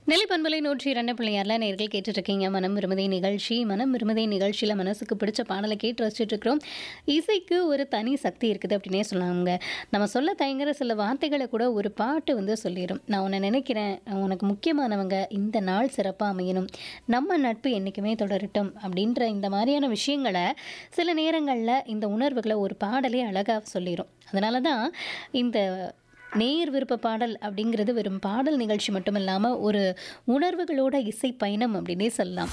நெல்லை பண்பலை நூற்றி இரண்டு பிள்ளையாரில் நேர்கள் கேட்டுட்ருக்கீங்க மனம் விரும்பதை நிகழ்ச்சி மனம் விரும்பதை நிகழ்ச்சியில் மனசுக்கு பிடிச்ச பாடலை கேட்டு ரசிச்சுட்டு இருக்கிறோம் இசைக்கு ஒரு தனி சக்தி இருக்குது அப்படின்னே சொல்லலாமுங்க நம்ம சொல்ல தயங்குற சில வார்த்தைகளை கூட ஒரு பாட்டு வந்து சொல்லிடும் நான் உன்னை நினைக்கிறேன் உனக்கு முக்கியமானவங்க இந்த நாள் சிறப்பாக அமையணும் நம்ம நட்பு என்றைக்குமே தொடரட்டும் அப்படின்ற இந்த மாதிரியான விஷயங்களை சில நேரங்களில் இந்த உணர்வுகளை ஒரு பாடலே அழகாக சொல்லிடும் அதனால தான் இந்த நேர் விருப்ப பாடல் அப்படிங்கிறது வெறும் பாடல் நிகழ்ச்சி மட்டும் இல்லாமல் ஒரு உணர்வுகளோட இசை பயணம் அப்படின்னே சொல்லலாம்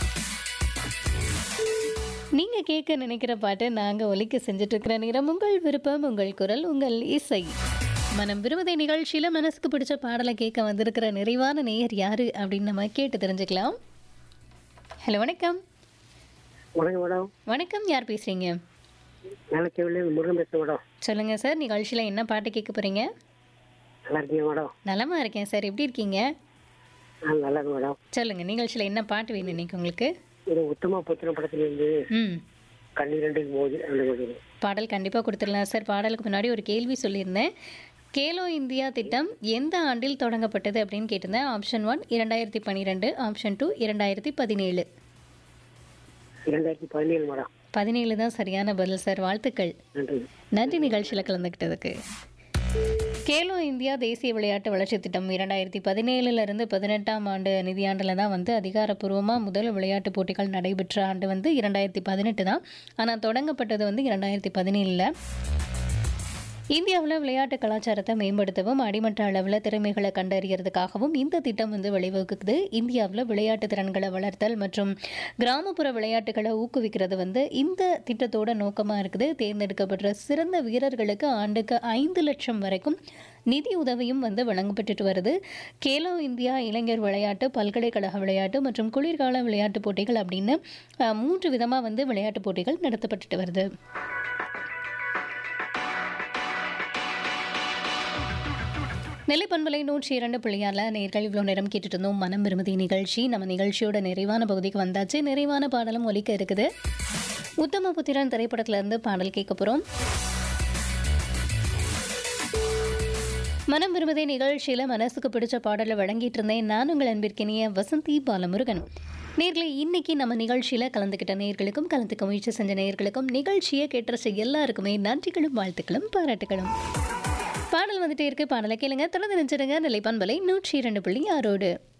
நீங்கள் கேட்க நினைக்கிற பாட்டு நாங்கள் ஒலிக்க செஞ்சுட்டு இருக்கிற நேரம் உங்கள் விருப்பம் உங்கள் குரல் உங்கள் இசை மனம் விரும்பதை நிகழ்ச்சியில் மனசுக்கு பிடிச்ச பாடலை கேட்க வந்திருக்கிற நிறைவான நேயர் யாரு அப்படின்னு நம்ம கேட்டு தெரிஞ்சுக்கலாம் ஹலோ வணக்கம் வணக்கம் மேடம் வணக்கம் யார் பேசுகிறீங்க வேலைக்கு முருகன் பேசுகிறேன் மேடம் சொல்லுங்கள் சார் நிகழ்ச்சியில் என்ன பாட்டு கேட்க போகிறீங்க நல்லா இருக்கீங்க மேடம் நலமா இருக்கேன் சார் எப்படி இருக்கீங்க ஆ நல்லா இருக்கு மேடம் சொல்லுங்கள் நிகழ்ச்சியில் என்ன பாட்டு வேணும் இன்னைக்கு உங்களுக்கு இது உத்தம புத்திர படத்துலேருந்து ம் கண்ணீர் ரெண்டு போது ரெண்டு போது பாடல் கண்டிப்பாக கொடுத்துடலாம் சார் பாடலுக்கு முன்னாடி ஒரு கேள்வி சொல்லியிருந்தேன் கேலோ இந்தியா திட்டம் எந்த ஆண்டில் தொடங்கப்பட்டது அப்படின்னு கேட்டிருந்தேன் ஆப்ஷன் ஒன் இரண்டாயிரத்தி பன்னிரெண்டு ஆப்ஷன் டூ இரண்டாயிரத்தி பதினேழு இரண்டாயிரத்தி பதினேழு மேடம் பதினேழு தான் சரியான பதில் சார் வாழ்த்துக்கள் நன்றி நன்றி நிகழ்ச்சியில் கலந்துக்கிட்டதுக்கு கேலோ இந்தியா தேசிய விளையாட்டு வளர்ச்சி திட்டம் இரண்டாயிரத்தி பதினேழுலேருந்து பதினெட்டாம் ஆண்டு நிதியாண்டில் தான் வந்து அதிகாரப்பூர்வமாக முதல் விளையாட்டுப் போட்டிகள் நடைபெற்ற ஆண்டு வந்து இரண்டாயிரத்தி பதினெட்டு தான் ஆனால் தொடங்கப்பட்டது வந்து இரண்டாயிரத்தி பதினேழில் இந்தியாவில் விளையாட்டு கலாச்சாரத்தை மேம்படுத்தவும் அடிமட்ட அளவில் திறமைகளை கண்டறியறதுக்காகவும் இந்த திட்டம் வந்து வழிவகுக்குது இந்தியாவில் விளையாட்டு திறன்களை வளர்த்தல் மற்றும் கிராமப்புற விளையாட்டுகளை ஊக்குவிக்கிறது வந்து இந்த திட்டத்தோட நோக்கமாக இருக்குது தேர்ந்தெடுக்கப்பட்ட சிறந்த வீரர்களுக்கு ஆண்டுக்கு ஐந்து லட்சம் வரைக்கும் நிதி உதவியும் வந்து வழங்கப்பட்டுட்டு வருது கேலோ இந்தியா இளைஞர் விளையாட்டு பல்கலைக்கழக விளையாட்டு மற்றும் குளிர்கால விளையாட்டுப் போட்டிகள் அப்படின்னு அஹ், மூன்று விதமாக வந்து விளையாட்டுப் போட்டிகள் நடத்தப்பட்டுட்டு வருது நெல்லை பண்பலை நூற்றி இரண்டு பிள்ளையாரில் நேர்கள் இவ்வளோ நேரம் கேட்டுட்டு இருந்தோம் மனம் விரும்புதி நிகழ்ச்சி நம்ம நிகழ்ச்சியோட நிறைவான பகுதிக்கு வந்தாச்சு நிறைவான பாடலும் ஒலிக்க இருக்குது உத்தமபுத்திரன் திரைப்படத்துல இருந்து பாடல் கேட்க போகிறோம் மனம் விரும்புதே நிகழ்ச்சியில் மனசுக்கு பிடிச்ச பாடலை வழங்கிட்டு இருந்தேன் நான் உங்கள் அன்பிற்கினிய வசந்தி பாலமுருகன் நேர்களை இன்னைக்கு நம்ம நிகழ்ச்சியில் கலந்துக்கிட்ட நேர்களுக்கும் கலந்துக்க முயற்சி செஞ்ச நேர்களுக்கும் நிகழ்ச்சியை கேட்டுற எல்லாருக்குமே நன்றிகளும் வாழ்த்துக்களும் பாராட்டுகளும் பாடல் வந்துட்டே இருக்கு பாடலை கேளுங்க தொடர்ந்து நினைச்சிருங்க நிலைப்பான்பலை நூற்றி இரண்டு புள்ளி ஆறோடு